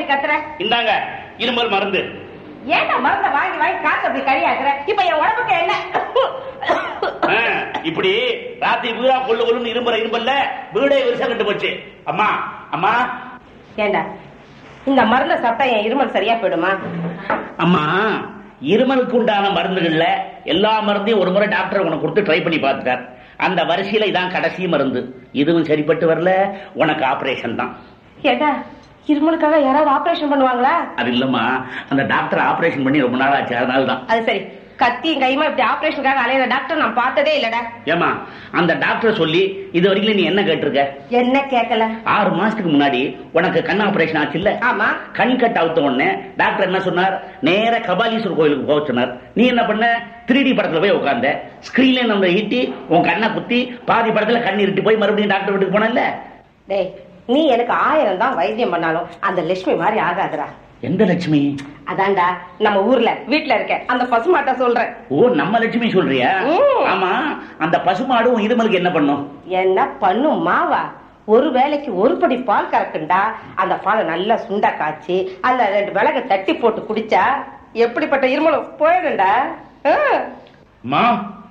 கத்துற இந்தாங்க இருமல் மருந்து ஏன்டா மருந்த வாங்கி வாங்கி காசு அப்படி கரியாக்குற இப்ப என் உடம்புக்கு என்ன ஆ, இப்படி ராத்திரி பூரா கொள்ளு கொள்ளுன்னு இரும்புற இரும்பல்ல வீடே விரிசம் கட்டு போச்சு அம்மா அம்மா ஏண்டா இந்த மருந்த சாப்பிட்டா என் இருமல் சரியா போயிடுமா அம்மா இருமலுக்கு உண்டான மருந்துகள்ல எல்லா மருந்தையும் ஒரு முறை டாக்டர் உனக்கு கொடுத்து ட்ரை பண்ணி பார்த்துட்டார் அந்த வரிசையில இதான் கடைசி மருந்து இதுவும் சரிப்பட்டு வரல உனக்கு ஆபரேஷன் தான் ஏண்டா இருமலுக்காக யாராவது ஆபரேஷன் பண்ணுவாங்களா அது இல்லம்மா அந்த டாக்டர் ஆபரேஷன் பண்ணி ரொம்ப நாள் ஆச்சு அதனால தான் அது சரி கத்தியும் கையுமா இப்படி ஆபரேஷனுக்காக அலையிற டாக்டர் நான் பார்த்ததே இல்லடா ஏமா அந்த டாக்டர் சொல்லி இது வரைக்கும் நீ என்ன கேட்டிருக்க என்ன கேட்கல ஆறு மாசத்துக்கு முன்னாடி உனக்கு கண் ஆபரேஷன் ஆச்சு இல்ல ஆமா கண் கட் அவுத்த உடனே டாக்டர் என்ன சொன்னார் நேர கபாலீஸ்வரர் கோயிலுக்கு போக சொன்னார் நீ என்ன பண்ண த்ரீ டி படத்துல போய் உட்கார்ந்த ஸ்கிரீன்ல நம்ம ஈட்டி உன் கண்ணை குத்தி பாதி படத்துல கண் இருட்டி போய் மறுபடியும் டாக்டர் வீட்டுக்கு போனல டேய் நீ எனக்கு ஆயிரம் தான் வைத்தியம் பண்ணாலும் அந்த லட்சுமி மாதிரி ஆகாதுடா எந்த லட்சுமி அதான்டா நம்ம ஊர்ல வீட்ல இருக்க அந்த பசுமாட்ட சொல்றேன் ஓ நம்ம லட்சுமி சொல்றியா ம். ஆமா அந்த பசுமாடும் இருமலுக்கு என்ன பண்ணும் என்ன பண்ணும் மாவா ஒரு வேளைக்கு ஒரு படி பால் கறக்குண்டா அந்த பாலை நல்லா சுண்டா காய்ச்சி அதுல ரெண்டு மிளகு தட்டி போட்டு குடிச்சா எப்படிப்பட்ட இருமலும் போயிடும்டா ஆ. மா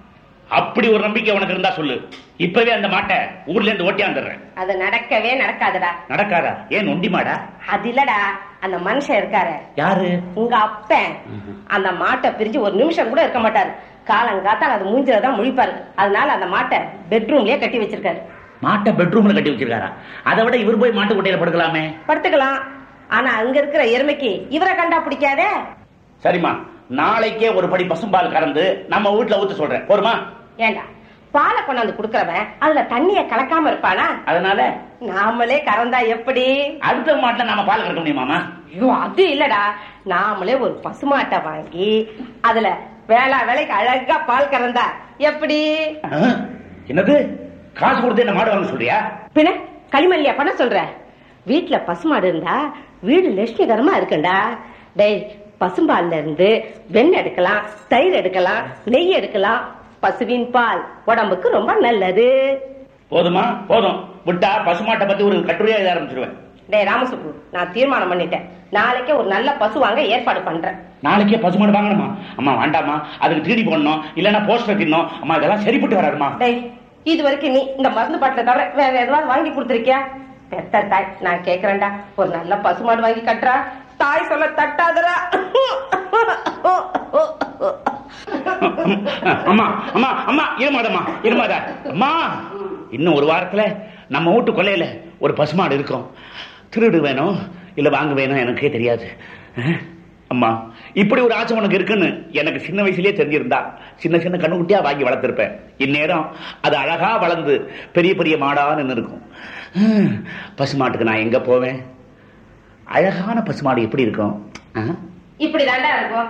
அப்படி ஒரு நம்பிக்கை உனக்கு இருந்தா சொல்லு இப்பவே அந்த மாட்டை ஊர்ல இருந்து ஓட்டியாந்துடுறேன் அது நடக்கவே நடக்காதுடா நடக்காதா ஏன் நொண்டி மாடா அது இல்லடா அந்த மனுஷன் இருக்காரு யாரு உங்க அப்பன் அந்த மாட்டை பிரிஞ்சு ஒரு நிமிஷம் கூட இருக்க மாட்டாரு காலங்காத்தால அது மூஞ்சில தான் முழிப்பாரு அதனால அந்த மாட்டை பெட்ரூம்லயே கட்டி வச்சிருக்காரு மாட்டை பெட்ரூம்ல கட்டி வச்சிருக்காரா அதை விட இவர் போய் மாட்டு கொட்டையில படுக்கலாமே படுத்துக்கலாம் ஆனா அங்க இருக்கிற எருமைக்கு இவரை கண்டா பிடிக்காதே சரிம்மா நாளைக்கே ஒரு படி பசும்பால் கறந்து நம்ம வீட்டுல ஊத்த சொல்றேன் போருமா ஏண்டா பாலை கொண்டாந்து குடுக்கறவன் அதுல தண்ணிய கலக்காம இருப்பானா அதனால நாமளே கறந்தா எப்படி அடுத்த மாட்டுல நாம பால் கறக்க முடியுமாமா ஐயோ அது இல்லடா நாமளே ஒரு பசுமாட்டை வாங்கி அதுல வேளா வேலைக்கு அழகா பால் கறந்தா எப்படி ஆ? என்னது காசு கொடுத்து என்ன மாடு வாங்க சொல்றியா பின்ன களிமல்லியா பண்ண சொல்ற வீட்டுல பசுமாடு இருந்தா வீடு லட்சுமிகரமா இருக்குண்டா டேய் பசும்பால்ல இருந்து வெண்ணெய் எடுக்கலாம் தயிர் எடுக்கலாம் நெய் எடுக்கலாம் பசுவின் பால் உடம்புக்கு ரொம்ப நல்லது போதுமா போதும் விட்டா பசுமாட்டை பத்தி ஒரு கட்டுரையா எழுத ஆரம்பிச்சிருவேன் டேய் ராமசுப்பு நான் தீர்மானம் பண்ணிட்டேன் நாளைக்கே ஒரு நல்ல பசு வாங்க ஏற்பாடு பண்றேன் நாளைக்கே பசுமாடு வாங்கணுமா அம்மா வேண்டாமா அதுக்கு தீடி போடணும் இல்லைன்னா போஸ்டர் தின்னும் அம்மா இதெல்லாம் சரிப்பட்டு வராதுமா டேய் இது வரைக்கும் நீ இந்த மருந்து பாட்டில தவிர வேற எதுவாவது வாங்கி கொடுத்துருக்கியா பெத்த தாய் நான் கேக்குறேன்டா ஒரு நல்ல பசுமாடு வாங்கி கட்டுறா தாய் சொல்ல தட்டாதரா அம்மா அம்மா அம்மா இருமாதம்மா இருமாத அம்மா இன்னும் ஒரு வாரத்துல நம்ம வீட்டு கொல்லையில ஒரு பசுமாடு இருக்கும் திருடு வேணும் இல்ல வாங்க வேணும் எனக்கே தெரியாது அஹ், அம்மா இப்படி ஒரு ஆசை உனக்கு இருக்குன்னு எனக்கு சின்ன வயசுலயே தெரிஞ்சிருந்தா சின்ன சின்ன கண்ணுக்குட்டியா வாங்கி வளர்த்திருப்பேன் இந்நேரம் அது அழகா வளர்ந்து பெரிய பெரிய மாடா நின்று இருக்கும் ஹம், பசுமாட்டுக்கு நான் எங்க போவேன் அழகான பசுமாடு எப்படி இருக்கும் அஹ்? இப்படி தாண்டா இருக்கும்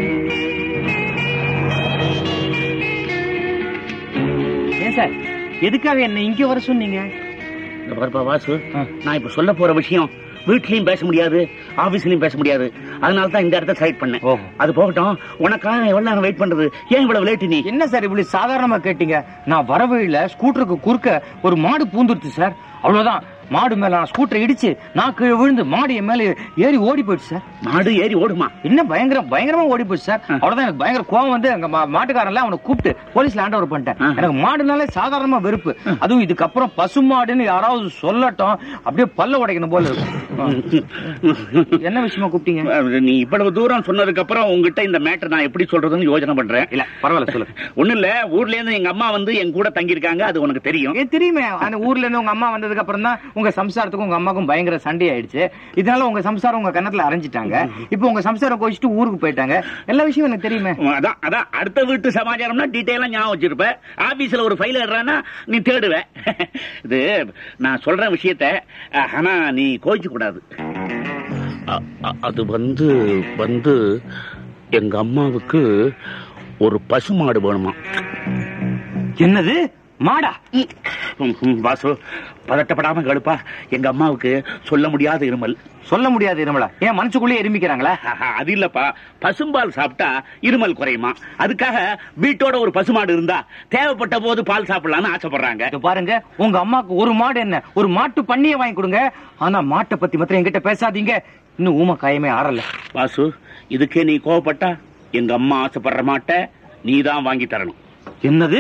ஏன் சார் எதுக்காக என்ன இங்க வர சொன்னீங்க இந்த பாருப்பா வாசு நான் இப்ப சொல்ல போற விஷயம் வீட்லயும் பேச முடியாது ஆபீஸ்லயும் பேச முடியாது அதனால தான் இந்த இடத்த செலக்ட் பண்ணேன் ஓஹோ. அது போகட்டும் உனக்காக எவ்வளவு நேரம் வெயிட் பண்றது ஏன் இவ்வளவு லேட் நீ என்ன சார் இப்படி சாதாரணமா கேட்டீங்க நான் வர வழியில ஸ்கூட்டருக்கு குறுக்க ஒரு மாடு பூந்துருச்சு சார் அவ்வளவுதான் மாடு மேல நான் ஸ்கூட்டரை இடிச்சு நான் கீழே விழுந்து மாடு என் மேல ஏறி ஓடி போயிடுச்சு சார் மாடு ஏறி ஓடுமா என்ன பயங்கரம் பயங்கரமா ஓடி போச்சு சார் அவ்வளவுதான் எனக்கு பயங்கர கோவம் வந்து அங்க மா- மாட்டுக்காரன்ல அவனை கூப்பிட்டு போலீஸ்ல ஹேண்ட் ஓவர் பண்ணிட்டேன் ஆ. எனக்கு மாடுனாலே சாதாரணமா வெறுப்பு அதுவும் இதுக்கப்புறம் பசு மாடுன்னு யாராவது சொல்லட்டும் அப்படியே பல்ல உடைக்கணும் போல இருக்கும் என்ன விஷயமா கூப்பிட்டீங்க நீ இவ்வளவு தூரம் சொன்னதுக்கு அப்புறம் உங்ககிட்ட இந்த மேட்டர் நான் எப்படி சொல்றதுன்னு யோசனை பண்றேன் இல்ல பரவாயில்ல சொல்லுங்க ஒண்ணு இல்ல ஊர்ல இருந்து எங்க அம்மா வந்து என் கூட தங்கி இருக்காங்க அது உனக்கு தெரியும் ஏ தெரியுமே அந்த ஊர்ல இருந்து உங்க அம்மா வந்ததுக்கு அப்புறம் தான் உங்க சம்சாரத்துக்கும் உங்க அம்மாக்கும் பயங்கர சண்டை ஆயிடுச்சு இதனால உங்க சம்சாரம் உங்க கன்னத்துல அரைஞ்சிட்டாங்க இப்போ உங்க சம்சாரம் கோச்சிட்டு ஊருக்கு போயிட்டாங்க எல்லா விஷயம் எனக்கு தெரியுமே அதான் அதான் அடுத்த வீட்டு சமாச்சாரம்னா டீட்டெயிலா ஞாபகம் வச்சிருப்ப ஆபீஸ்ல ஒரு ஃபைல் எடுறானா நீ தேடுவ இது நான் சொல்ற விஷயத்த அஹ், ஆனா நீ கோச்சு கூடாது அ- அ- அது வந்து வந்து எங்க அம்மாவுக்கு ஒரு பசுமாடு வேணுமா என்னது மாடா ம், ம், வாசு பதட்டப்படாம கழுப்பா எங்க அம்மாவுக்கு சொல்ல முடியாத இருமல் சொல்ல முடியாது இருமலா ஏன் மனசுக்குள்ளே எறும்பிக்கிறாங்களா ஆஹா, அது இல்லப்பா பசும்பால் சாப்பிட்டா இருமல் குறையுமா அதுக்காக வீட்டோட ஒரு பசுமாடு இருந்தா தேவைப்பட்ட போது பால் சாப்பிடலாம்னு ஆசைப்படுறாங்க இங்க பாருங்க உங்க அம்மாக்கு ஒரு மாடு என்ன ஒரு மாட்டு பண்ணிய வாங்கி கொடுங்க ஆனா மாட்டை பத்தி மாத்திரம் என்கிட்ட பேசாதீங்க இன்னும் ஊம காயமே ஆறல வாசு இதுக்கே நீ கோவப்பட்டா எங்க அம்மா ஆசைப்படுற மாட்ட நீ தான் வாங்கி தரணும் என்னது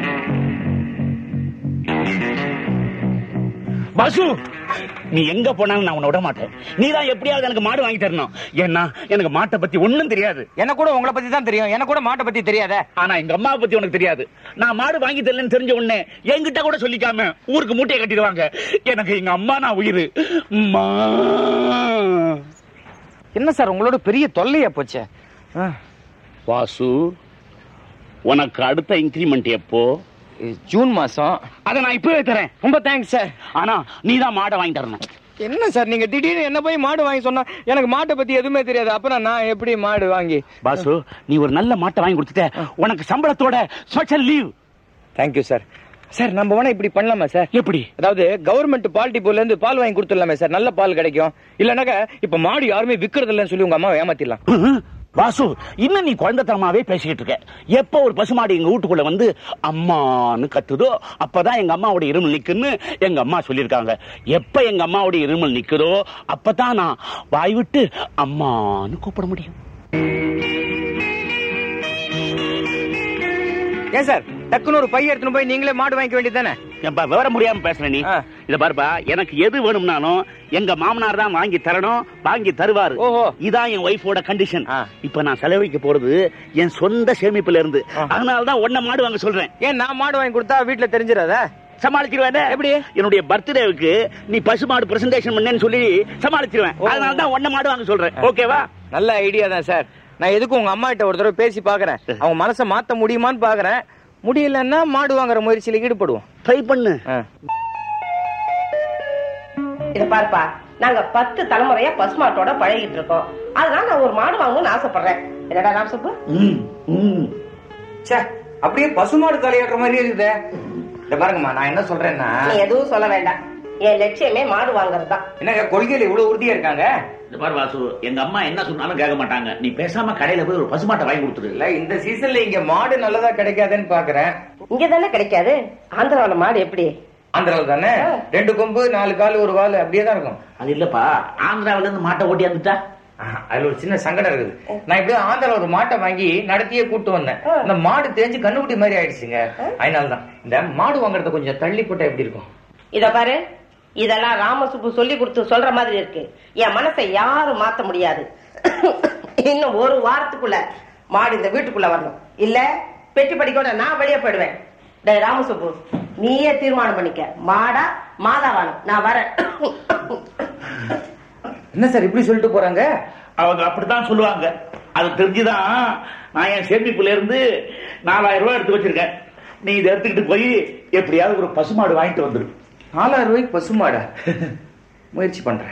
வாசு நீ எங்க போனாலும் நான் உன்னை விட மாட்டேன் நீ தான் எப்படியாவது எனக்கு மாடு வாங்கி தரணும் ஏன்னா எனக்கு மாட்டை பத்தி ஒண்ணும் தெரியாது எனக்கு கூட உங்களை பத்தி தான் தெரியும் எனக்கு கூட மாட்டை பத்தி தெரியாதே ஆனா எங்க அம்மாவை பத்தி உனக்கு தெரியாது நான் மாடு வாங்கி தரலன்னு தெரிஞ்ச உடனே என்கிட்ட கூட சொல்லிக்காம ஊருக்கு மூட்டையை கட்டிடுவாங்க எனக்கு எங்க அம்மா நான் உயிர் அம்மா. என்ன சார் உங்களோட பெரிய தொல்லையா போச்சே ஆ, வாசு உனக்கு அடுத்த இன்கிரிமெண்ட் எப்போ இது ஜூன் மாசம் அதை நான் இப்பவே தரேன் ரொம்ப தேங்க்ஸ் சார் ஆனா நீ தான் மாடை வாங்கி தரணும் என்ன சார் நீங்க திடீர்னு என்ன போய் மாடு வாங்கி சொன்னா எனக்கு மாட்டை பத்தி எதுவுமே தெரியாது அப்புறம் நான் எப்படி மாடு வாங்கி பாசு நீ ஒரு நல்ல மாட்டை வாங்கி கொடுத்துட்ட உனக்கு சம்பளத்தோட special leave thank you sir sir நம்ம வேணா இப்படி பண்ணலாமா சார் எப்படி அதாவது கவர்மெண்ட் பால் டிப்போல இருந்து பால் வாங்கி கொடுத்துடலாமே சார் நல்ல பால் கிடைக்கும் இல்லனாக்கா இப்ப மாடு யாருமே விக்கிறது இல்லைன்னு சொல்லி உங்க அம்மாவை ஏமாத்திடலாம் ம்ஹும். வாசு இன்னும் நீ குழந்தைத்தனமாவே பேசிக்கிட்டு இருக்க எப்ப ஒரு பசுமாடு எங்க வீட்டுக்குள்ள வந்து அம்மான்னு கத்துதோ அப்பதான் எங்க அம்மாவோட இருமல் நிக்குன்னு எங்க அம்மா சொல்லியிருக்காங்க எப்ப எங்க அம்மாவோட இருமல் நிக்குதோ அப்பதான் நான் வாய் விட்டு அம்மான்னு கூப்பிட முடியும் ஏன் சார் டக்குன்னு ஒரு பைய எடுத்துன்னு போய் நீங்களே மாடு வாங்கிக்க வேண்டியதானே ஏன்பா விவரம் முடியாம பேசுற நீ ஆ. இத பாருப்பா எனக்கு எது வேணும்னாலும் எங்க மாமனார் தான் வாங்கி தரணும் வாங்கி தருவாரு ஓஹோ. இதான் என் ஒய்ஃபோட கண்டிஷன் ஆ. இப்ப நான் செலவழிக்க போறது என் சொந்த சேமிப்புல இருந்து ஆ. அதனால தான் ஒன்ன மாடு வாங்க சொல்றேன் ஏன் நான் மாடு வாங்கி கொடுத்தா வீட்டுல தெரிஞ்சிடாதா சமாளிச்சிருவேன் எப்படி? என்னுடைய பர்த்டேவுக்கு நீ பசுமாடு பிரசன்டேஷன் பண்ணேன்னு சொல்லி சமாளிச்சிருவேன் ஓ. அதனால தான் ஒன்ன மாடு வாங்க சொல்றேன் ஓகேவா நல்ல ஐடியா தான் சார் நான் எதுக்கும் உங்க அம்மா கிட்ட ஒரு தடவை பேசி பாக்குறேன் அவங்க மனசை மாத்த முடியுமான்னு பாக்குறேன் முடியலன்னா மாடு வாங்குற முயற்சியில ஈடுபடுவோம் ட்ரை பண்ணு ஆ. இத பாருப்பா நாங்க பத்து தலைமுறையா பசுமாட்டோட பழகிட்டு இருக்கோம் அதனால நான் ஒரு மாடு வாங்கணும்னு ஆசைப்படுறேன் என்னடா ராமசுப்பு ம், ம். ச்சே அப்படியே பசுமாடு தலையாடுற மாதிரி இருக்குதே இந்த பாருங்கம்மா நான் என்ன சொல்றேன்னா நீ எதுவும் சொல்ல வேண்டாம் என் லட்சியமே மாடு வாங்குறது தான் என்னங்க கொள்கையில இவ்வளவு உறுதியா இருக்காங்க இந்த பாரு வாசு எங்க அம்மா என்ன சொன்னாலும் கேட்க மாட்டாங்க நீ பேசாம கடையில போய் ஒரு பசுமாட்டை வாங்கி கொடுத்துரு இல்ல இந்த சீசன்ல இங்க மாடு நல்லதா கிடைக்காதுன்னு பாக்குறேன் இங்க தானே கிடைக்காது ஆந்திராவில மாடு எப்படி ஆந்திரால தானே ரெண்டு கொம்பு நாலு கால் ஒரு கால் அப்படியே தான் இருக்கும் அது இல்லப்பா ஆந்திராவில இருந்து மாட்டை ஓட்டி வந்துட்டா ஆஹ், அதுல ஒரு சின்ன சங்கடம் இருக்குது நான் இப்படியே ஆந்திரால ஒரு மாட்டை வாங்கி நடத்தியே கூட்டு வந்தேன் இந்த மாடு தெரிஞ்சு கண்ணுக்குட்டி மாதிரி ஆயிடுச்சுங்க அதனாலதான் இந்த மாடு வாங்குறத கொஞ்சம் தள்ளி போட்டா எப்படி இருக்கும் இத பாரு இதெல்லாம் ராமசுப்பு சொல்லி கொடுத்து சொல்ற மாதிரி இருக்கு என் மனசை யாரும் மாத்த முடியாது இன்னும் ஒரு வாரத்துக்குள்ள மாடு இந்த வீட்டுக்குள்ள வரணும் இல்ல பெட்டி படிக்கோட நான் வெளியே போயிடுவேன் டேய் ராமசுப்பு நீயே தீர்மானம் பண்ணிக்க மாடா மாதாவானும் நான் வரேன் என்ன சார் இப்படி சொல்லிட்டு போறாங்க அவங்க அப்படித்தான் சொல்லுவாங்க அது தெரிஞ்சுதான் நான் என் சேமிப்புல இருந்து நாலாயிரம் ரூபாய் எடுத்து வச்சிருக்கேன் நீ இதை எடுத்துக்கிட்டு போய் எப்படியாவது ஒரு பசுமாடு வாங்கிட்டு வந்துரு நாலாயிரம் ரூபாய்க்கு பசுமாடா முயற்சி பண்றேன்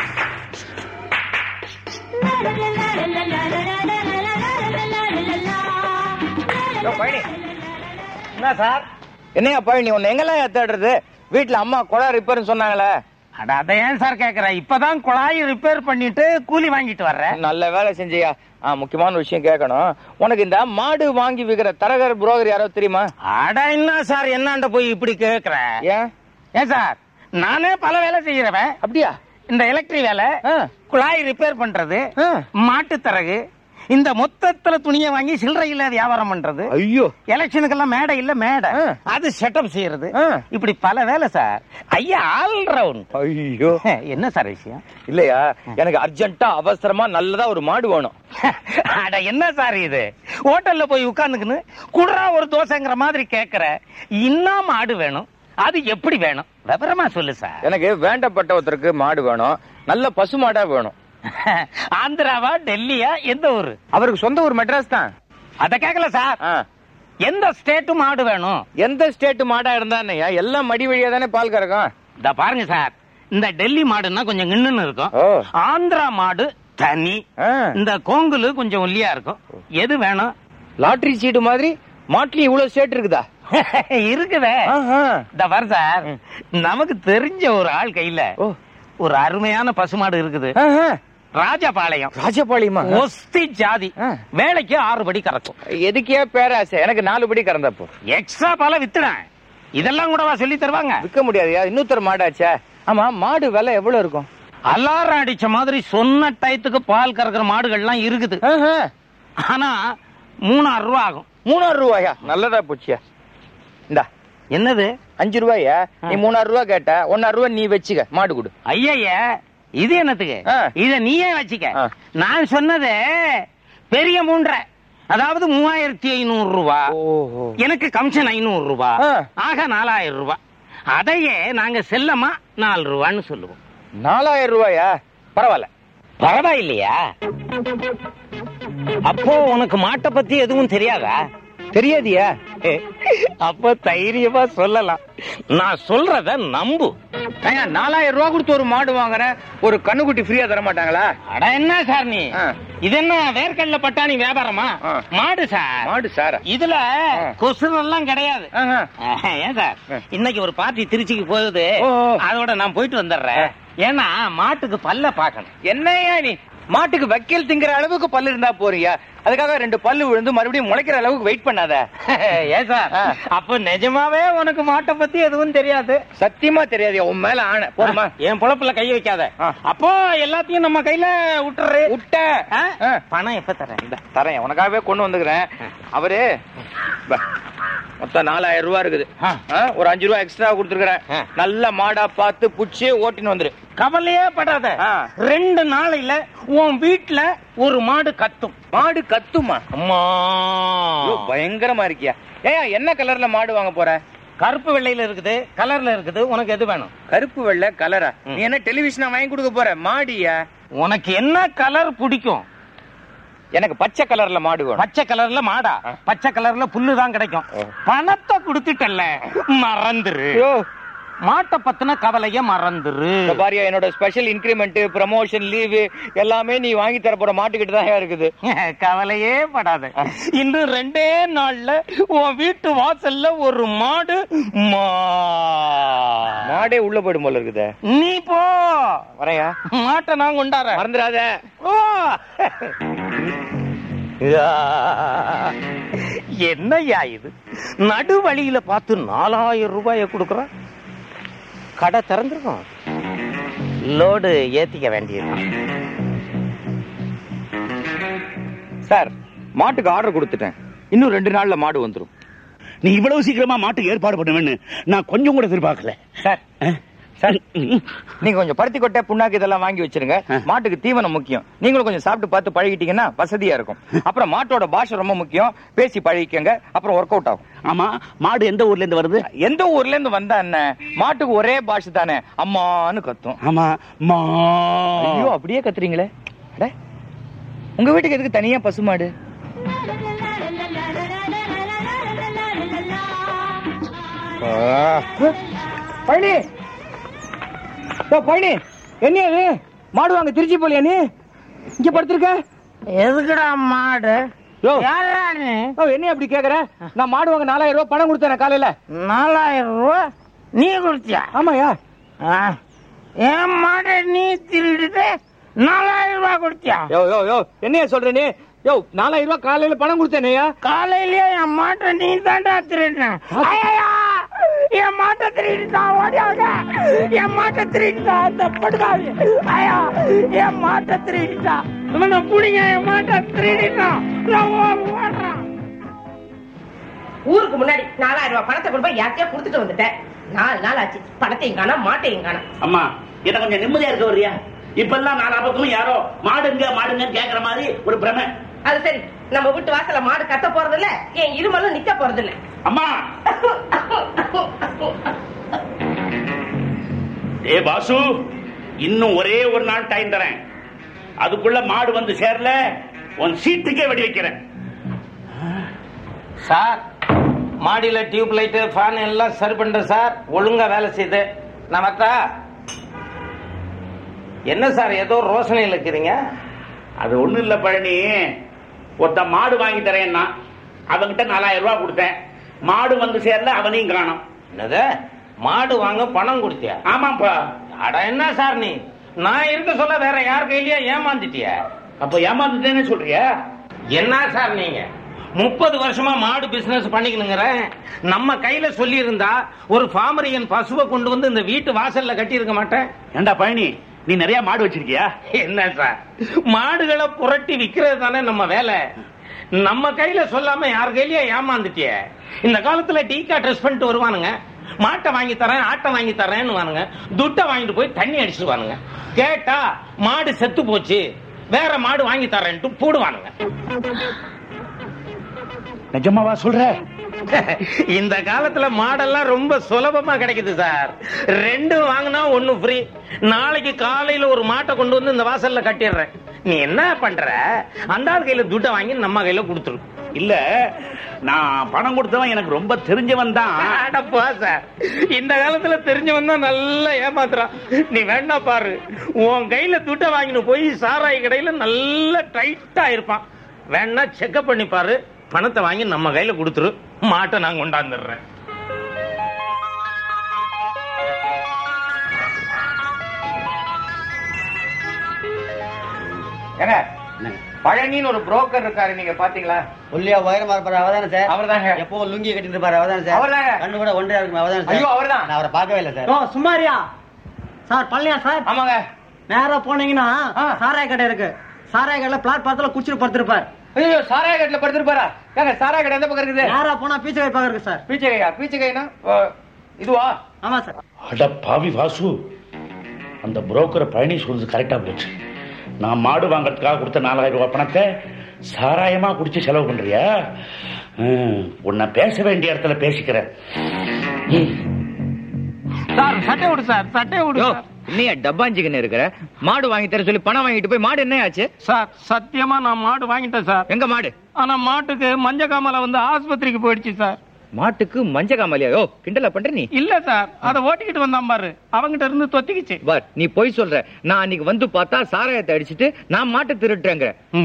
என்ன சார் என்னையா பழனி உன்னை எங்கெல்லாம் தேடுறது வீட்டுல அம்மா குழா ரிப்பேர்னு சொன்னாங்களே அட அதை ஏன் சார் கேக்குற இப்பதான் குழாய் ரிப்பேர் பண்ணிட்டு கூலி வாங்கிட்டு வர்றேன் நல்ல வேலை செஞ்சியா ஆ முக்கியமான விஷயம் கேட்கணும் உனக்கு இந்த மாடு வாங்கி விக்கிற தரகர் புரோகர் யாரோ தெரியுமா அட என்ன சார் என்னாண்ட போய் இப்படி கேக்குற ஏன் ஏன் சார் நானே பல வேலை செய்யறவன் அப்படியா இந்த எலக்ட்ரிக் வேலை ஆ. குழாய் ரிப்பேர் பண்றது ஆ. மாட்டு தரகு இந்த மொத்தத்துல துணியை வாங்கி சில்லறை இல்ல வியாபாரம் பண்றது ஐயோ எலெக்ஷனுக்கெல்லாம் மேடை இல்ல மேடை ஆ. அது செட்டப் செய்யறது ஆ. இப்படி பல வேலை சார் ஐயா ஆல் ரவுண்ட் ஐயோ என்ன சார் விஷயம் இல்லையா எனக்கு அர்ஜென்ட்டா அவசரமா நல்லதா ஒரு மாடு வேணும் அட என்ன சார் இது ஹோட்டல்ல போய் உட்கார்ந்துக்கின்னு குடுறா ஒரு தோசைங்கிற மாதிரி கேக்குற இன்னும் மாடு வேணும் அது எப்படி வேணும் விவரமா சொல்லு சார் எனக்கு வேண்டப்பட்ட ஒருத்தருக்கு மாடு வேணும் நல்ல பசு மாடா வேணும் ஆந்திராவா டெல்லியா எந்த ஊரு அவருக்கு சொந்த ஊர் மெட்ராஸ் தான் அத கேக்கல சார் ஆ. எந்த ஸ்டேட்டு மாடு வேணும் எந்த ஸ்டேட் மாடா இருந்தானேயா எல்லாம் மடி வழியா தானே பால் கறக்கும் இத பாருங்க சார் இந்த டெல்லி மாடுன்னா கொஞ்சம் கிண்ணுன்னு இருக்கும் ஓ. ஆந்திரா மாடு தனி ஆ. இந்த கோங்குலு கொஞ்சம் ஒல்லியா இருக்கும் எது வேணும் லாட்டரி சீட்டு மாதிரி மாட்டுலயும் இவ்வளவு ஸ்டேட் இருக்குதா இருக்குதே ஆஹா. இந்த பாரு சார் நமக்கு தெரிஞ்ச ஒரு ஆள் கையில ஓ. ஒரு அருமையான பசுமாடு இருக்குது ஆஹா. ராஜபாளையம் ராஜபாளையமா ஒஸ்தி ஜாதி ஆ. வேலைக்கு ஆறு படி கறக்கும் எதுக்கே பேராசை எனக்கு நாலு படி கறந்தப்போ எக்ஸ்ட்ரா பால வித்துறேன் இதெல்லாம் கூடவா சொல்லி தருவாங்க விற்க முடியாதுயா இன்னொருத்தர் மாடாச்சே ஆமா மாடு விலை எவ்வளவு இருக்கும் அலாரம் அடிச்ச மாதிரி சொன்ன டயத்துக்கு பால் கறக்கிற மாடுகள்லாம் இருக்குது ஆஹா. ஆனா மூணாயிரம் ரூபா ஆகும் மூணாயிரம் ரூபாயா நல்லதா போச்சியா இந்தா என்னது அஞ்சு ரூபாயா நீ மூணாயிரம் ரூபாய் கேட்ட ஒன்னாயிரம் ரூபாய் நீ வச்சுக்க மாடு கொடு ஐயா இது என்னத்துக்கு ஆ. இத நீயே வச்சுக்க ஆ. நான் சொன்னது பெரிய மூன்றரை அதாவது மூவாயிரத்தி ஐநூறு ரூபா ஓஹோ எனக்கு கமிஷன் ஐநூறு ரூபா ஆ. ஆக நாலாயிரம் ரூபா அதையே நாங்க செல்லமா நாலு ரூபான்னு சொல்லுவோம் நாலாயிரம் ரூபாயா பரவாயில்ல பரவாயில்லையா அப்போ உனக்கு மாட்டை பத்தி எதுவும் தெரியாதா தெரியாதியா அப்ப தைரியமா சொல்லலாம் நான் சொல்றத நம்பு ஏங்க, நாலாயிரம் ரூபாய் கொடுத்து ஒரு மாடு வாங்குறேன் ஒரு கண்ணுக்குட்டி ஃப்ரீயா தர மாட்டாங்களா அட என்ன சார் நீ ஆ. இது என்ன வேர்க்கடல பட்டாணி வியாபாரமா ஆ. மாடு சார் மாடு சாரா இதுல ஆ. கொசுரெல்லாம் கிடையாது ஆஹா. ஆஹ், ஏன் சார் ஆ. இன்னைக்கு ஒரு பார்ட்டி திருச்சிக்கு போகுது ஓ, ஓ. அதோட நான் போயிட்டு வந்துடுறேன் ஏன்னா மாட்டுக்கு பல்ல பாக்கணும் என்னய்யா நீ மாட்டுக்கு வக்கீல் திங்கிற அளவுக்கு பல்லு இருந்தா போறியா அதுக்காக ரெண்டு பல்லு விழுந்து மறுபடியும் முளைக்கிற அளவுக்கு வெயிட் பண்ணாத ஏன் சார் ஆ. அப்ப நிஜமாவே உனக்கு மாட்டை பத்தி எதுவும் தெரியாது சத்தியமா தெரியாது உன் மேல ஆணை போதுமா என் பொழப்புல கைய வைக்காத ஆ. அப்போ எல்லாத்தையும் நம்ம கையில விட்டுரு விட்ட ஆ? ஆ. பணம் எப்ப தரேன் இந்தா, தரேன் உனக்காகவே கொண்டு வந்துக்கிறேன் அவரு பா, மொத்தம் நாலாயிரம் ரூபாய் இருக்குது ஆ. ஆ, ஒரு அஞ்சு ரூபாய் எக்ஸ்ட்ரா கொடுத்துருக்கேன் ஆ. நல்ல மாடா பார்த்து புடிச்சு ஓட்டின்னு வந்துரு கவலையே படாத ஆ. ரெண்டு நாளையில உன் வீட்டுல ஒரு மாடு கத்தும் மாடு கத்துமா அம்மா ஐயோ, பயங்கரமா இருக்கியா ஏன் என்ன கலர்ல மாடு வாங்க போற கருப்பு வெள்ளையில இருக்குது கலர்ல இருக்குது உனக்கு எது வேணும் கருப்பு வெள்ளை கலரா ம். நீ என்ன டெலிவிஷனா வாங்கி கொடுக்க போற மாடியா உனக்கு என்ன கலர் பிடிக்கும் எனக்கு பச்சை கலர்ல மாடு வேணும் பச்சை கலர்ல மாடா ஆ. பச்சை கலர்ல புல்லு தான் கிடைக்கும் ஓ. பணத்தை கொடுத்துட்டல்ல மறந்துரு ஐயோ, மாட்டை பத்தின கவலைய மறந்துரு இப்ப பாரியா என்னோட ஸ்பெஷல் இன்கிரிமெண்ட் ப்ரமோஷன் லீவு எல்லாமே நீ வாங்கி தர போற மாட்டுக்கிட்ட தான் இருக்குது கவலையே படாத இன்னும் ரெண்டே நாள்ல உன் வீட்டு வாசல்ல ஒரு மாடு மா மாடே உள்ள போயிடும் போல இருக்குதே நீ போ வரையா மாட்டை நான் கொண்டாடுறேன் மறந்துடாத ஓ யா. என்னய்யா இது நடு வழியில பார்த்து நாலாயிரம் ரூபாய கொடுக்கறான் கடை திறந்திருக்கும் லோடு ஏத்திக்க வேண்டியது சார் மாட்டுக்கு ஆர்டர் கொடுத்துட்டேன் இன்னும் ரெண்டு நாள்ல மாடு வந்துரும் நீ இவ்வளவு சீக்கிரமா மாட்டுக்கு ஏற்பாடு பண்ணுவேன்னு நான் கொஞ்சம் கூட எதிர்பார்க்கல சார் அஹ்? சார் நீங்க கொஞ்சம் பருத்தி கொட்டை புண்ணாக்கு இதெல்லாம் வாங்கி வச்சிருங்க மாட்டுக்கு தீவனம் முக்கியம் நீங்களும் கொஞ்சம் சாப்பிட்டு பார்த்து பழகிட்டீங்கன்னா வசதியா இருக்கும் அப்புறம் மாட்டோட பாஷை ரொம்ப முக்கியம் பேசி பழகிக்கங்க அப்புறம் ஒர்க் அவுட் ஆகும் ஆமா மாடு எந்த ஊர்ல இருந்து வருது எந்த ஊர்ல இருந்து வந்தா என்ன மாட்டுக்கு ஒரே பாஷை தானே அம்மான்னு கத்தும் ஆமா மா ஐயோ அப்படியே கத்துறீங்களே அட, உங்க வீட்டுக்கு எதுக்கு தனியா பசுமாடு பழனி ஓ, பழனி என்ன இது மாடு வாங்க திருச்சி போலியா நீ இங்க படுத்திருக்க எதுக்குடா மாடு யோ. யாரா நீ ஓ, என்ன அப்படி கேக்குற நான் மாடு வாங்க நாலாயிரம் ரூபாய் பணம் கொடுத்தேன் காலையில நாலாயிரம் ரூபா நீ கொடுத்தியா ஆமாயா ஆ. என் மாட்டை நீ திருடிட்டு நாலாயிரம் ரூபாய் கொடுத்தியா யோ யோ யோ என்னையா சொல்ற நீ யோ நாலாயிரம் ரூபாய் காலையில பணம் கொடுத்தேனையா காலையிலயே என் மாட்டை நீ தாண்டா திருடின ஐயா என் மாட்டை திருடிட்டான் ஓடியாங்க என் மாட்டை திருடிட்டான் அந்த படுகாவி ஐயா என் மாட்டை திருடிட்டான் இவனை புடிங்க என் மாட்டை திருடிட்டான் நான் ஓ- ஓடுறான் ஊருக்கு முன்னாடி நாலாயிரம் ரூபாய் பணத்தை கொண்டு போய் யார்கிட்டயோ கொடுத்துட்டு வந்துட்டேன் நாலு நாள் ஆச்சு பணத்தையும் காணோம் மாட்டையும் காணோம் அம்மா என்ன கொஞ்சம் நிம்மதியா இருக்க வரியா இப்பெல்லாம் நாலா பக்கமும் யாரோ மாடுங்க மாடுங்கன்னு கேக்குற மாதிரி ஒரு பிரமை அது சரி நம்ம வீட்டு வாசல்ல மாடு கத்த போறது இல்ல என் இருமலும் நிக்க போறது இல்ல அம்மா ஏ பாசு இன்னும் ஒரே ஒரு நாள் டைம் தரேன் அதுக்குள்ள மாடு வந்து சேரல உன் சீட்டுக்கே வெடி வைக்கிறேன் சார் மாடியில டியூப் லைட் ஃபேன் எல்லாம் சரி பண்றேன் சார் ஒழுங்கா வேலை செய்யுது நான் வரட்டா என்ன சார் ஏதோ ரோசனையில் இருக்கிறீங்க அது ஒண்ணும் இல்ல பழனி ஒருத்த மாடு வாங்கி தரேன்னா அவன்கிட்ட நாலாயிரம் ரூபாய் கொடுத்தேன் மாடு வந்து சேரல அவனையும் காணோம் என்னது மாடு வாங்க பணம் கொடுத்தியா ஆமாப்பா அட என்ன சார் நீ நான் இருக்க சொல்ல வேற யார் கையிலயா ஏமாந்துட்டிய அப்ப ஏமாந்துட்டேன்னு சொல்றியா என்ன சார் நீங்க முப்பது வருஷமா மாடு பிசினஸ் பண்ணிக்கணுங்கிற நம்ம கையில சொல்லி இருந்தா ஒரு ஃபார்மரியன் பசுவை கொண்டு வந்து இந்த வீட்டு வாசல்ல கட்டி இருக்க மாட்டேன் ஏண்டா பழனி நீ நிறைய மாடு வச்சிருக்கியா என்ன சார் மாடுகளை புரட்டி விக்கிறது தானே நம்ம வேலை நம்ம கையில சொல்லாம யார் கையிலயே ஏமாந்துட்டியே இந்த காலத்துல டீக்கா ட்ரெஸ் பண்ணிட்டு வருவானுங்க மாட்டை வாங்கி தரேன் ஆட்டை வாங்கி தரேன்னு வானுங்க துட்டை வாங்கிட்டு போய் தண்ணி அடிச்சிருவானுங்க கேட்டா மாடு செத்து போச்சு வேற மாடு வாங்கி தரேன்ட்டு போடுவானுங்க நிஜமாவா சொல்ற இந்த காலத்துல மாடெல்லாம் ரொம்ப சுலபமா கிடைக்குது சார் ரெண்டு வாங்கினா ஒண்ணு ஃப்ரீ நாளைக்கு காலையில ஒரு மாட்டை கொண்டு வந்து இந்த வாசல்ல கட்டிடுறேன் நீ என்ன பண்ற அந்த ஆள் கையில துட்டை வாங்கி நம்ம கையில கொடுத்துரு இல்ல நான் பணம் கொடுத்தவன் எனக்கு ரொம்ப தெரிஞ்சவன் தான் அடப்பா சார் இந்த காலத்துல தெரிஞ்சவன் தான் நல்லா ஏமாத்துறான் நீ வேணா பாரு உன் கையில துட்டை வாங்கிட்டு போய் சாராய் கடையில நல்லா டைட்டா இருப்பான் வேணா செக்அப் பண்ணி பாரு பணத்தை வாங்கி நம்ம கையில கொடுத்துரு மாட்டை நான் கொண்டாந்துடுறேன் ஏங்க பழனின்னு ஒரு புரோக்கர் இருக்காரு நீங்க பாத்தீங்களா ஒல்லியா உயரமா இருப்பாரு அவதானே சார் அவர்தாங்க. எப்போ லுங்கி கட்டிட்டு இருப்பாரு அவதானே சார் அவர்தாங்க. கண்ணு கூட ஒன்றையா இருக்கும் அவதானே சார் ஐயோ, அவர்தான். நான் அவரை பார்க்கவே இல்லை சார் ஓ சும்மாரியா சார் பழனியா சார் ஆமாங்க நேரா போனீங்கன்னா ஆ. சாராய கடை இருக்கு சாராய கடையில பிளாட்பாரத்துல குச்சிட்டு படுத்திருப்பார் ஐயோ சாராய கட்டில படுத்திருப்பாரா ஏங்க சாராய கடை எந்த பக்கம் இருக்குது நேரா போனா பீச்சை கை பாக்குறது சார் பீச்சகையா பீச்சகைனா இதுவா ஆமா சார் அட பாவி வாசு அந்த புரோக்கரை பழனி சொல்றது கரெக்டா போச்சு நான் மாடு வாங்கறதுக்காக கொடுத்த நாலாயிரம் ரூபாய் பணத்தை சாராயமா குடிச்சு செலவு பண்றியா ம், உன்னை பேச வேண்டிய இடத்துல பேசிக்கிறேன் ம். சார் சட்டை விடு சார் சட்டை விடு யோ சார். நீ டப்பாஞ்சிக்கன்னு இருக்கிற மாடு வாங்கி தர சொல்லி பணம் வாங்கிட்டு போய் மாடு என்ன ஆச்சு சார் சத்தியமா நான் மாடு வாங்கிட்டேன் சார் எங்க மாடு ஆனா மாட்டுக்கு மஞ்ச காமல வந்து ஆஸ்பத்திரிக்கு போயிடுச்சு சார் மாட்டுக்கு மஞ்ச காமாலியா யோ கிண்டலா பண்ற நீ இல்ல சார் அத ஓட்டிக்கிட்டு வந்தான் பாரு அவங்கிட்ட இருந்து தொத்திக்கிச்சு பார் நீ போய் சொல்ற நான் அன்னைக்கு வந்து பார்த்தா சாராயத்தை அடிச்சிட்டு நான் மாட்டை திருட்டுறேங்க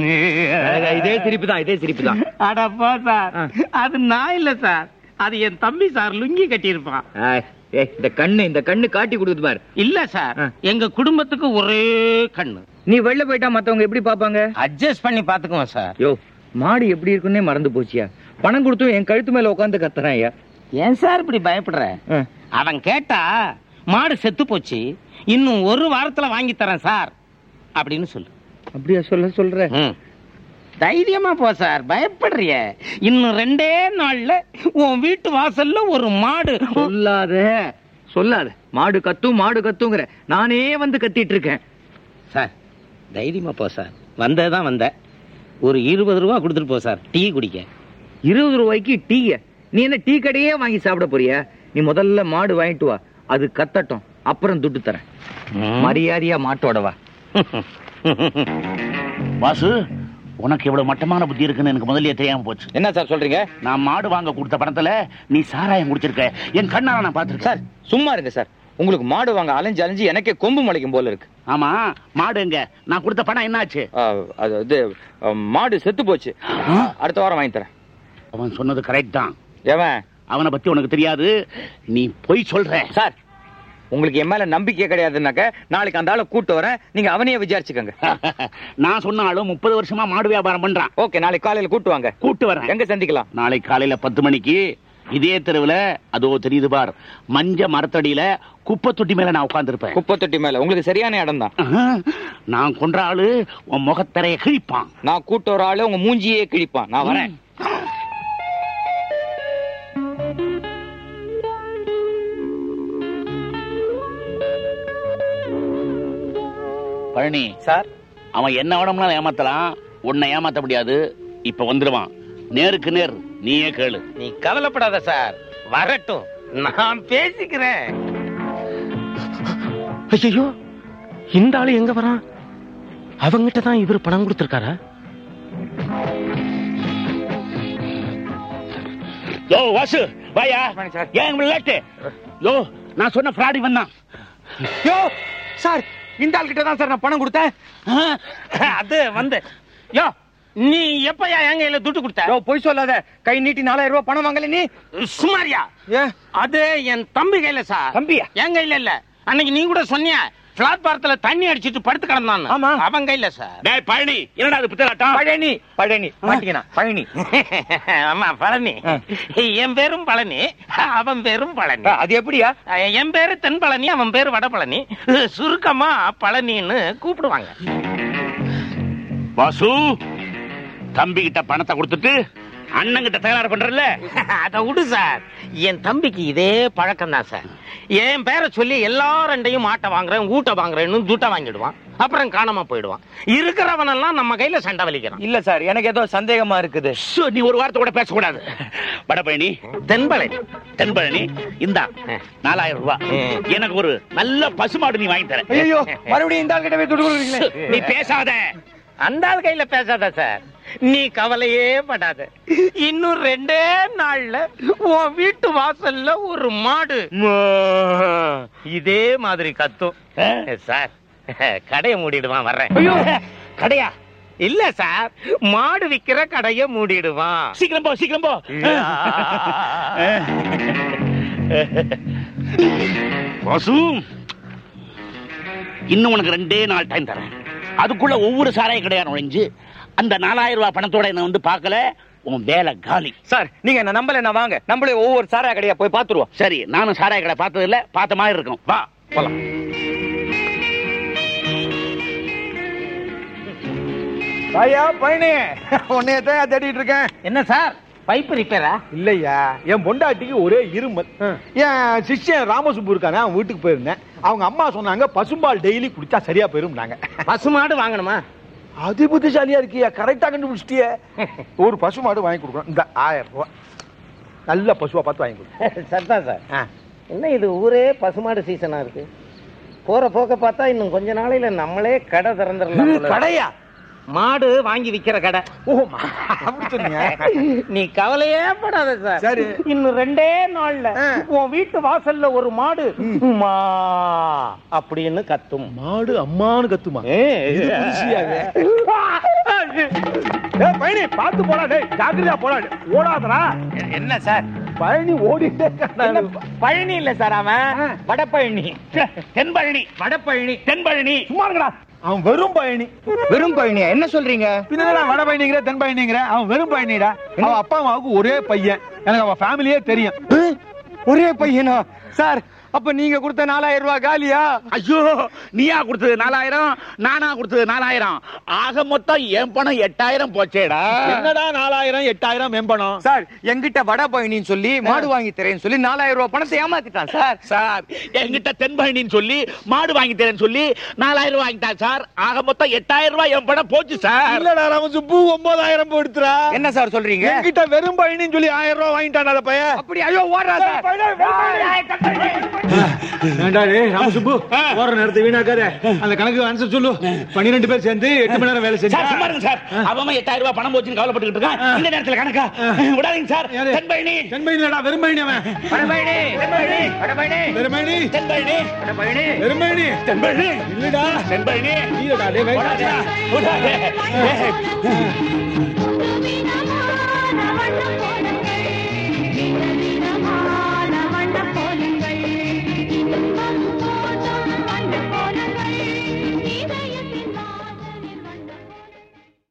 இதே சிரிப்பு தான் இதே சிரிப்பு தான் அடப்பா சார் அது நான் இல்ல சார் அது என் தம்பி சார் லுங்கி கட்டியிருப்பான் இந்த கண்ணு இந்த கண்ணு காட்டி கொடுக்குது பார் இல்ல சார் ஆ. எங்க குடும்பத்துக்கு ஒரே கண்ணு நீ வெளில போயிட்டா மத்தவங்க எப்படி பாப்பாங்க அட்ஜஸ்ட் பண்ணி பாத்துக்குவோம் சார் யோ மாடு எப்படி இருக்குன்னே மறந்து போச்சியா பணம் கொடுத்தும் என் கழுத்து மேல உட்காந்து கத்துறான் ஐயா ஏன் சார் இப்படி பயப்படுற ஆ. அவன் கேட்டா மாடு செத்து போச்சு இன்னும் ஒரு வாரத்துல வாங்கி தரேன் சார் அப்படின்னு சொல்லு அப்படியா சொல்ல சொல்ற ம். தைரியமா போ சார் பயப்படுறிய இன்னும் ரெண்டே நாள்ல உன் வீட்டு வாசல்ல ஒரு மாடு சொல்லாத சொல்லாத மாடு கத்தும் மாடு கத்துங்கிற நானே வந்து கத்திட்டு இருக்கேன் சார் தைரியமா போ சார் வந்ததான் வந்த ஒரு இருபது ரூபா கொடுத்துட்டு போ சார் டீ குடிக்க இருபது ரூபாய்க்கு டீய நீ என்ன டீ கடையே வாங்கி சாப்பிட போறியா நீ முதல்ல மாடு வாங்கிட்டு வா அது கத்தட்டும் அப்புறம் துட்டு தரேன் மரியாதையா மாட்டோட வா வாசு உனக்கு இவ்வளவு மட்டமான புத்தி இருக்குன்னு எனக்கு முதல்லயே தெரியாம போச்சு என்ன சார் சொல்றீங்க நான் மாடு வாங்க கொடுத்த பணத்துல நீ சாராயம் குடிச்சிருக்க என் கண்ணால நான் பாத்துருக்கேன் சார் சும்மா இருங்க சார் உங்களுக்கு மாடு வாங்க அலைஞ்சு அலைஞ்சு எனக்கே கொம்பு முளைக்கும் போல இருக்கு ஆமா மாடு எங்க நான் கொடுத்த பணம் என்னாச்சு ஆ, அது இது ஆ, மாடு செத்து போச்சு அடுத்த வாரம் வாங்கி தரேன் அவன் சொன்னது கரெக்ட் தான் ஏவன் அவனை பத்தி உனக்கு தெரியாது நீ பொய் சொல்ற சார் உங்களுக்கு என் மேல நம்பிக்கை கிடையாதுன்னாக்க நாளைக்கு அந்த ஆளை கூட்டு வரேன் நீங்க அவனையே விசாரிச்சுக்கோங்க நான் சொன்னாலும் முப்பது வருஷமா மாடு வியாபாரம் பண்றான் ஓகே நாளைக்கு காலையில கூட்டு வாங்க கூட்டு வரேன் எங்க சந்திக்கலாம் நாளை காலையில பத்து மணிக்கு இதே தெருவுல அதோ தெரியுது பார் மஞ்ச மரத்தடியில குப்பை தொட்டி மேல நான் உட்கார்ந்திருப்பேன் குப்பை தொட்டி மேல உங்களுக்கு சரியான இடம் தான் ஆஹா, நான் கொன்ற ஆளு உன் முகத்தரைய கிழிப்பான் நான் கூட்டு ஒரு ஆளு உங்க மூஞ்சியே கிழிப்பான் நான் வரேன் பழனி சார் அவன் என்ன வேணும்னாலும் ஏமாத்தலாம் உன்னை ஏமாத்த முடியாது இப்ப வந்துருவான் நேருக்கு நேர் நீயே கேளு நீ கவலைப்படாத சார் வரட்டும் நான் பேசிக்கிறேன் ஐயோ இந்த ஆளு எங்க வரான் அவங்கிட்ட தான் இவர் பணம் கொடுத்திருக்காரா யோ வாசு வாயா வாங்க சார். ஏன் லேட்டு யோ நான் சொன்ன ஃப்ராடி வந்தான் யோ சார் இந்த ஆள் கிட்ட தான் சார் நான் பணம் கொடுத்தேன் அது வந்து யோ நீ எப்பயா என் கையில துட்டு கொடுத்த யோ பொய் சொல்லாத கை நீட்டி நாலாயிரம் ரூபாய் பணம் வாங்கல நீ சுமாரியா ஏ அது என் தம்பி கையில சார் தம்பியா? என் கையில இல்ல அன்னைக்கு நீ கூட சொன்னியா பிளாட்பாரத்துல தண்ணி அடிச்சிட்டு படுத்து கிடந்தான் ஆமா. அவன் கையில சார் டேய் பழனி என்னடா அது பித்தலாட்டம் பழனி பழனி மாட்டிக்கினா பழனி ஆமா பழனி ஆ. என் பேரும் பழனி அவன் பேரும் பழனி அது எப்படியா என் பேரு தென் பழனி அவன் பேரு வட பழனி சுருக்கமா பழனின்னு கூப்பிடுவாங்க வாசு தம்பி கிட்ட பணத்தை கொடுத்துட்டு அண்ணன் கிட்ட தகராறு பண்றல அத விடு சார் என் தம்பிக்கு இதே பழக்கம் தான் சார் என் பேரை சொல்லி எல்லாரண்டையும் மாட்டை வாங்குறேன் ஊட்ட வாங்குறேன்னு துட்டை வாங்கிடுவான் அப்புறம் காணாம போயிடுவான் இருக்கிறவனெல்லாம் நம்ம கையில சண்டை வலிக்கிறான் இல்ல சார் எனக்கு ஏதோ சந்தேகமா இருக்குது சு, நீ ஒரு வார்த்தை கூட பேசக்கூடாது வடபழனி தென்பழனி தென்பழனி இந்தா நாலாயிரம் ரூபாய் ம். எனக்கு ஒரு நல்ல பசுமாடு நீ வாங்கி தர ஐயோ மறுபடியும் இந்த ஆள் கிட்ட போய் துடு கொடுக்குறீங்களே நீ பேசாத அந்த ஆள் கையில பேசாத சார் நீ கவலையே படாத இன்னும் ரெண்டே நாள்ல உன் வீட்டு வாசல்ல ஒரு மாடு இதே மாதிரி கத்தும் சார் கடையை மூடிடுவான் வர்றேன் ஐயோ கடையா இல்ல சார் மாடு விக்கிற கடைய மூடிடுவான் சீக்கிரம் போ சீக்கிரம் போ வாசு இன்னும் உனக்கு ரெண்டே நாள் டைம் தரேன் அதுக்குள்ள ஒவ்வொரு சாராய கடையா நுழைஞ்சு அந்த நாலாயிரம் ரூபாய் பணத்தோட என்ன வந்து பார்க்கல உன் வேலை காலி சார் நீங்க என்ன நம்பல நான் வாங்க நம்மளே ஒவ்வொரு சாரா கடையா போய் பாத்துருவோம் சரி நானும் சாராய கடை பார்த்தது இல்ல பார்த்த மாதிரி இருக்கும் வா போலாம் ஐயா பையனே உன்னைய தான் தேடிட்டு இருக்கேன் என்ன சார் பைப் ரிப்பேரா இல்லையா என் பொண்டாட்டிக்கு ஒரே இருமல் என் சிஷ்யன் ராமசுப்பு இருக்கானே அவன் வீட்டுக்கு போயிருந்தேன் அவங்க அம்மா சொன்னாங்க பசும்பால் டெய்லி குடிச்சா சரியா போயிரும்னாங்க பசுமாடு வாங்கணுமா அது புத்திசாலியா இருக்கியா கரெக்டா கண்டுபிடிச்சிட்டியே ஒரு பசுமாடு வாங்கி கொடுக்கணும் இந்த ஆயிரம் ரூபாய் நல்ல பசுவா பார்த்து வாங்கி கொடு சரிதான் சார் ஆ. என்ன இது ஊரே பசுமாடு சீசனா இருக்கு போற போக்க பார்த்தா இன்னும் கொஞ்ச நாளையில நம்மளே கடை திறந்துடலாம் போல. கடையா மாடு வாங்கி விக்கிற கடை ஓ அப்படி சொன்னீங்க நீ கவலையே படாத சார் சரி. இன்னும் ரெண்டே நாள்ல ஆ. உன் வீட்டு வாசல்ல ஒரு மாடு மா அப்படின்னு கத்தும் மாடு அம்மானு கத்துமா ஏ. இது புதுசியாவே. ஏய் பையனி பார்த்து போடா டேய் ஜாக்கிரதையா போடா ஓடாதடா என்ன சார் பழனி ஓடிட்டே இருக்கான்டா. பழனி இல்ல சார் அவன் வடபழனி தென்பழனி வடபழனி தென்பழனி சும்மா இருக்கடா அவன் வெறும் பயணி வெறும் பழனியா என்ன சொல்றீங்க பின்னா வட பயணிங்கிற தென் பயணிங்கிற அவன் வெறும் பயணிடா அவன் அப்பா அம்மாவுக்கு ஒரே பையன் எனக்கு அவன் ஃபேமிலியே தெரியும் ஒரே பையனா சார் அப்ப நீங்க கொடுத்த நாலாயிரம் ரூபாய் காலியா ஐயோ நீயா கொடுத்தது நாலாயிரம் நானா கொடுத்தது நாலாயிரம் ஆக மொத்தம் என் பணம் எட்டாயிரம் போச்சேடா என்னடா நாலாயிரம் எட்டாயிரம் மெம்பனம் சார் எங்கிட்ட வட பயணின்னு சொல்லி மாடு வாங்கி தரேன்னு சொல்லி நாலாயிரம் ரூபாய் பணத்தை ஏமாத்திட்டான் சார் சார் என்கிட்ட தென்பழனின்னு சொல்லி மாடு வாங்கி தரேன்னு சொல்லி நாலாயிரம் ரூபாய் வாங்கிட்டான் சார் ஆக மொத்தம் எட்டாயிரம் ரூபாய் என் பணம் போச்சு சார் இல்லடா அவன் சுப்பு ஒன்பதாயிரம் போடுத்துறா என்ன சார் சொல்றீங்க என்கிட்ட வெறும் பயணின்னு சொல்லி ஆயிரம் ரூபாய் வாங்கிட்டான் அந்த பையன் அப்படி ஐயோ ஓடுறா சார் வேண்டா டேய் ராமசுப்பு போற நேரத்தை வீணாக்காத அந்த கணக்கு ஆன்சர் சொல்லு பன்னிரெண்டு பேர் சேர்ந்து எட்டு மணி நேரம் வேலை சார் சும்மா செஞ்சா இருங்க சார் அவன் எட்டாயிரம் ரூபாய் பணம் போச்சுன்னு கவலைப்பட்டுக்கிட்டு இருக்கான் இந்த நேரத்துல கணக்கா விடாதீங்க சார் யாரு? தென்பழனி தென்பயணிலடா வெறும் பயணி அவன் வடபழனி வடபழனி வடபழனி வெறும் பயணி தென்பழனி வடபழனி வெறும் பயணி தென்பழனி இல்லடா தென்பழனி இல்லடா டேய் வெயிட் விடாதே, விடாதே. ஏய், நவண்ண போன